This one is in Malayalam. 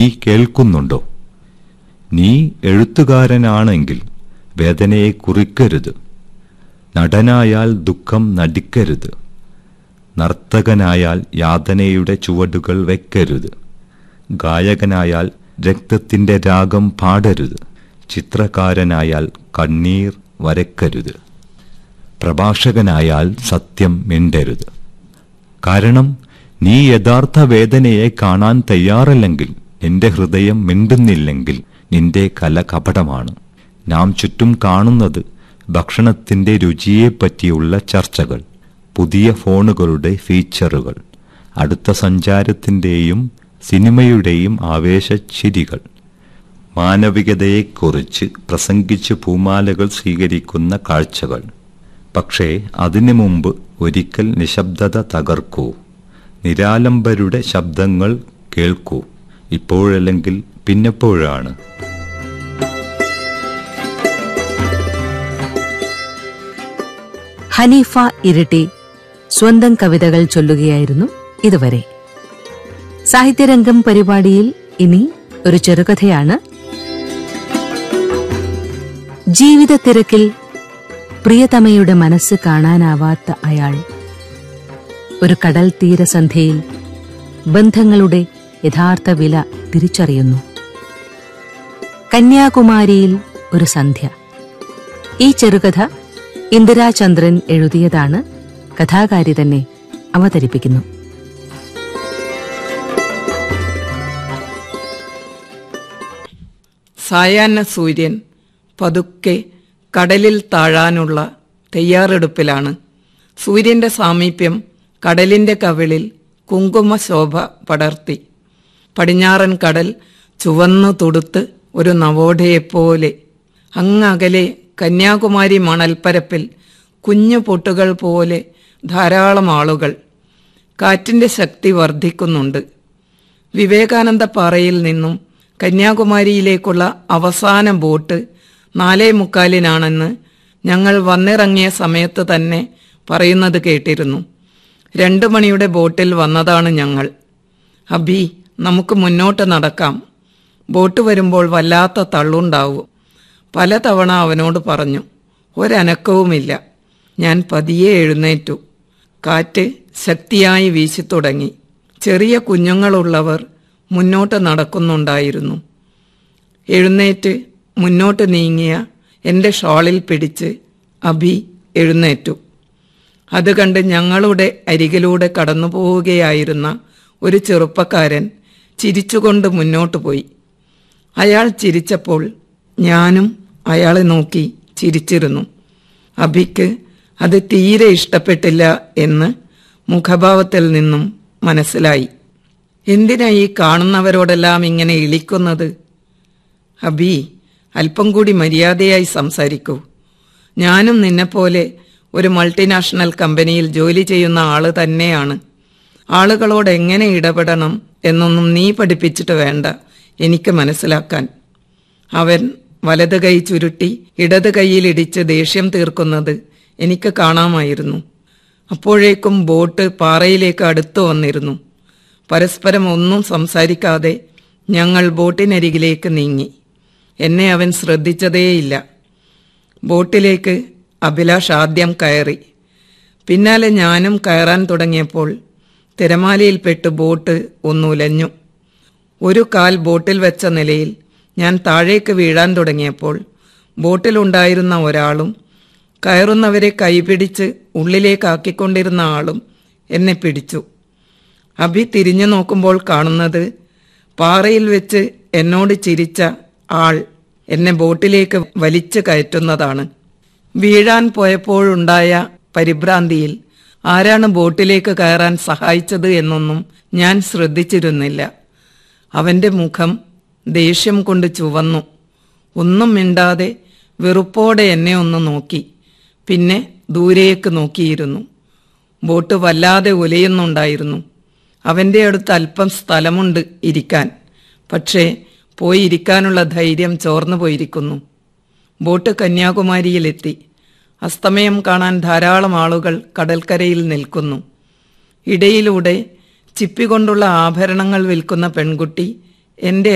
കേൾക്കുന്നുണ്ടോ നീ എഴുത്തുകാരനാണെങ്കിൽ വേദനയെ കുറിക്കരുത് നടനായാൽ ദുഃഖം നടിക്കരുത് നർത്തകനായാൽ യാതനയുടെ ചുവടുകൾ വെക്കരുത് ഗായകനായാൽ രക്തത്തിന്റെ രാഗം പാടരുത് ചിത്രകാരനായാൽ കണ്ണീർ വരക്കരുത് പ്രഭാഷകനായാൽ സത്യം മിണ്ടരുത് കാരണം നീ യഥാർത്ഥ വേദനയെ കാണാൻ തയ്യാറല്ലെങ്കിൽ നിന്റെ ഹൃദയം മിണ്ടുന്നില്ലെങ്കിൽ നിന്റെ കല കപടമാണ് നാം ചുറ്റും കാണുന്നത് ഭക്ഷണത്തിന്റെ രുചിയെപ്പറ്റിയുള്ള ചർച്ചകൾ പുതിയ ഫോണുകളുടെ ഫീച്ചറുകൾ അടുത്ത സഞ്ചാരത്തിന്റെയും സിനിമയുടെയും ആവേശച്ചിരികൾ മാനവികതയെക്കുറിച്ച് പ്രസംഗിച്ച് പൂമാലകൾ സ്വീകരിക്കുന്ന കാഴ്ചകൾ പക്ഷേ അതിനു മുമ്പ് ഒരിക്കൽ നിശബ്ദത തകർക്കൂ നിരാലംബരുടെ ശബ്ദങ്ങൾ കേൾക്കൂ ഇപ്പോഴല്ലെങ്കിൽ പിന്നെപ്പോഴാണ് ഹനീഫ ഇരട്ടി സ്വന്തം കവിതകൾ ചൊല്ലുകയായിരുന്നു ഇതുവരെ സാഹിത്യരംഗം പരിപാടിയിൽ ഇനി ഒരു ചെറുകഥയാണ് ജീവിത തിരക്കിൽ പ്രിയതമയുടെ മനസ്സ് കാണാനാവാത്ത അയാൾ ഒരു കടൽ തീരസന്ധ്യയിൽ ബന്ധങ്ങളുടെ യഥാർത്ഥ വില തിരിച്ചറിയുന്നു കന്യാകുമാരിയിൽ ഒരു സന്ധ്യ ഈ ചെറുകഥ ഇന്ദിരാചന്ദ്രൻ എഴുതിയതാണ് കഥാകാരി തന്നെ അവതരിപ്പിക്കുന്നു സായാഹ്ന സൂര്യൻ പതുക്കെ കടലിൽ താഴാനുള്ള തയ്യാറെടുപ്പിലാണ് സൂര്യന്റെ സാമീപ്യം കടലിന്റെ കവിളിൽ കുങ്കുമ ശോഭ പടർത്തി പടിഞ്ഞാറൻ കടൽ ചുവന്നു തുടുത്ത് ഒരു നവോഢയെപ്പോലെ അങ്ങകലെ കന്യാകുമാരി മണൽപ്പരപ്പിൽ കുഞ്ഞു പൊട്ടുകൾ പോലെ ധാരാളം ആളുകൾ കാറ്റിന്റെ ശക്തി വർദ്ധിക്കുന്നുണ്ട് വിവേകാനന്ദ പാറയിൽ നിന്നും കന്യാകുമാരിയിലേക്കുള്ള അവസാന ബോട്ട് നാലേ മുക്കാലിനാണെന്ന് ഞങ്ങൾ വന്നിറങ്ങിയ സമയത്ത് തന്നെ പറയുന്നത് കേട്ടിരുന്നു രണ്ടു മണിയുടെ ബോട്ടിൽ വന്നതാണ് ഞങ്ങൾ അബി നമുക്ക് മുന്നോട്ട് നടക്കാം ബോട്ട് വരുമ്പോൾ വല്ലാത്ത തള്ളുണ്ടാവും പലതവണ അവനോട് പറഞ്ഞു ഒരനക്കവുമില്ല ഞാൻ പതിയെ എഴുന്നേറ്റു കാറ്റ് ശക്തിയായി വീശിത്തുടങ്ങി ചെറിയ കുഞ്ഞുങ്ങളുള്ളവർ മുന്നോട്ട് നടക്കുന്നുണ്ടായിരുന്നു എഴുന്നേറ്റ് മുന്നോട്ട് നീങ്ങിയ എൻ്റെ ഷോളിൽ പിടിച്ച് അഭി എഴുന്നേറ്റു അത് കണ്ട് ഞങ്ങളുടെ അരികിലൂടെ കടന്നു പോവുകയായിരുന്ന ഒരു ചെറുപ്പക്കാരൻ ചിരിച്ചുകൊണ്ട് മുന്നോട്ട് പോയി അയാൾ ചിരിച്ചപ്പോൾ ഞാനും അയാളെ നോക്കി ചിരിച്ചിരുന്നു അഭിക്ക് അത് തീരെ ഇഷ്ടപ്പെട്ടില്ല എന്ന് മുഖഭാവത്തിൽ നിന്നും മനസ്സിലായി എന്തിനാ ഈ കാണുന്നവരോടെല്ലാം ഇങ്ങനെ ഇളിക്കുന്നത് അബി അല്പം കൂടി മര്യാദയായി സംസാരിക്കൂ ഞാനും നിന്നെപ്പോലെ ഒരു മൾട്ടിനാഷണൽ കമ്പനിയിൽ ജോലി ചെയ്യുന്ന ആള് തന്നെയാണ് ആളുകളോട് എങ്ങനെ ഇടപെടണം എന്നൊന്നും നീ പഠിപ്പിച്ചിട്ട് വേണ്ട എനിക്ക് മനസ്സിലാക്കാൻ അവൻ വലത് കൈ ചുരുട്ടി ഇടത് കൈയിൽ ഇടിച്ച് ദേഷ്യം തീർക്കുന്നത് എനിക്ക് കാണാമായിരുന്നു അപ്പോഴേക്കും ബോട്ട് പാറയിലേക്ക് അടുത്തു വന്നിരുന്നു പരസ്പരം ഒന്നും സംസാരിക്കാതെ ഞങ്ങൾ ബോട്ടിനരികിലേക്ക് നീങ്ങി എന്നെ അവൻ ശ്രദ്ധിച്ചതേയില്ല ബോട്ടിലേക്ക് അഭിലാഷ് ആദ്യം കയറി പിന്നാലെ ഞാനും കയറാൻ തുടങ്ങിയപ്പോൾ തിരമാലയിൽപ്പെട്ട് ബോട്ട് ഒന്നുലഞ്ഞു ഒരു കാൽ ബോട്ടിൽ വെച്ച നിലയിൽ ഞാൻ താഴേക്ക് വീഴാൻ തുടങ്ങിയപ്പോൾ ബോട്ടിലുണ്ടായിരുന്ന ഒരാളും കയറുന്നവരെ കൈപിടിച്ച് ഉള്ളിലേക്കാക്കിക്കൊണ്ടിരുന്ന ആളും എന്നെ പിടിച്ചു അഭി തിരിഞ്ഞു നോക്കുമ്പോൾ കാണുന്നത് പാറയിൽ വെച്ച് എന്നോട് ചിരിച്ച ആൾ എന്നെ ബോട്ടിലേക്ക് വലിച്ചു കയറ്റുന്നതാണ് വീഴാൻ പോയപ്പോഴുണ്ടായ പരിഭ്രാന്തിയിൽ ആരാണ് ബോട്ടിലേക്ക് കയറാൻ സഹായിച്ചത് എന്നൊന്നും ഞാൻ ശ്രദ്ധിച്ചിരുന്നില്ല അവന്റെ മുഖം ദേഷ്യം കൊണ്ട് ചുവന്നു ഒന്നും മിണ്ടാതെ വെറുപ്പോടെ എന്നെ ഒന്ന് നോക്കി പിന്നെ ദൂരേക്ക് നോക്കിയിരുന്നു ബോട്ട് വല്ലാതെ ഉലയുന്നുണ്ടായിരുന്നു അവന്റെ അടുത്ത് അല്പം സ്ഥലമുണ്ട് ഇരിക്കാൻ പക്ഷേ പോയി ഇരിക്കാനുള്ള ധൈര്യം ചോർന്നു പോയിരിക്കുന്നു ബോട്ട് കന്യാകുമാരിയിലെത്തി അസ്തമയം കാണാൻ ധാരാളം ആളുകൾ കടൽക്കരയിൽ നിൽക്കുന്നു ഇടയിലൂടെ ചിപ്പികൊണ്ടുള്ള ആഭരണങ്ങൾ വിൽക്കുന്ന പെൺകുട്ടി എൻ്റെ